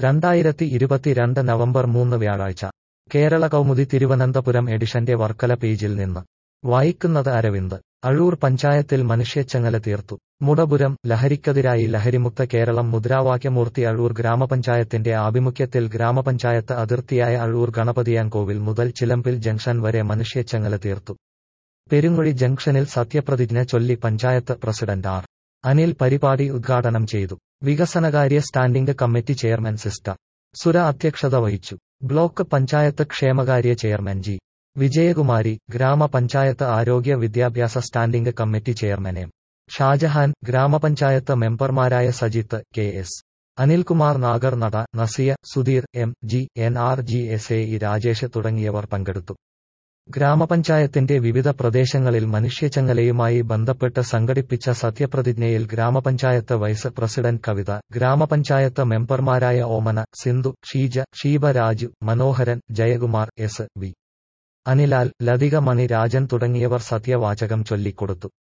രണ്ടായിരത്തി ഇരുപത്തിരണ്ട് നവംബർ മൂന്ന് വ്യാഴാഴ്ച കേരള കൗമുദി തിരുവനന്തപുരം എഡിഷന്റെ വർക്കല പേജിൽ നിന്ന് വായിക്കുന്നത് അരവിന്ദ് അഴൂർ പഞ്ചായത്തിൽ മനുഷ്യച്ചങ്ങല തീർത്തു മുടപുരം ലഹരിക്കെതിരായി ലഹരിമുക്ത കേരളം മുദ്രാവാക്യമൂർത്തി അഴൂർ ഗ്രാമപഞ്ചായത്തിന്റെ ആഭിമുഖ്യത്തിൽ ഗ്രാമപഞ്ചായത്ത് അതിർത്തിയായ അഴൂർ ഗണപതിയാൻകോവിൽ മുതൽ ചിലമ്പിൽ ജംഗ്ഷൻ വരെ മനുഷ്യച്ചങ്ങല തീർത്തു പെരുങ്ങുഴി ജംഗ്ഷനിൽ സത്യപ്രതിജ്ഞ ചൊല്ലി പഞ്ചായത്ത് പ്രസിഡന്റ് ആർ അനിൽ പരിപാടി ഉദ്ഘാടനം ചെയ്തു വികസനകാര്യ സ്റ്റാൻഡിംഗ് കമ്മിറ്റി ചെയർമാൻ സിസ്റ്റർ സുര അധ്യക്ഷത വഹിച്ചു ബ്ലോക്ക് പഞ്ചായത്ത് ക്ഷേമകാര്യ ചെയർമാൻ ജി വിജയകുമാരി ഗ്രാമപഞ്ചായത്ത് ആരോഗ്യ വിദ്യാഭ്യാസ standing committee chairman M Shajahan grama panchayat മെമ്പർമാരായ സജിത്ത് കെ എസ് അനിൽകുമാർ നാഗർ നട Nasiya Sudheer M G N R G S A E Rajesh തുടങ്ങിയവർ പങ്കെടുത്തു ഗ്രാമപഞ്ചായത്തിന്റെ വിവിധ പ്രദേശങ്ങളിൽ മനുഷ്യച്ചങ്ങലയുമായി ബന്ധപ്പെട്ട് സംഘടിപ്പിച്ച സത്യപ്രതിജ്ഞയിൽ ഗ്രാമപഞ്ചായത്ത് വൈസ് പ്രസിഡന്റ് കവിത ഗ്രാമപഞ്ചായത്ത് മെമ്പർമാരായ ഓമന സിന്ധു ഷീജ ഷീബ രാജു മനോഹരൻ ജയകുമാർ എസ് വി അനിലാൽ ലതിക മണി രാജൻ തുടങ്ങിയവർ സത്യവാചകം ചൊല്ലിക്കൊടുത്തു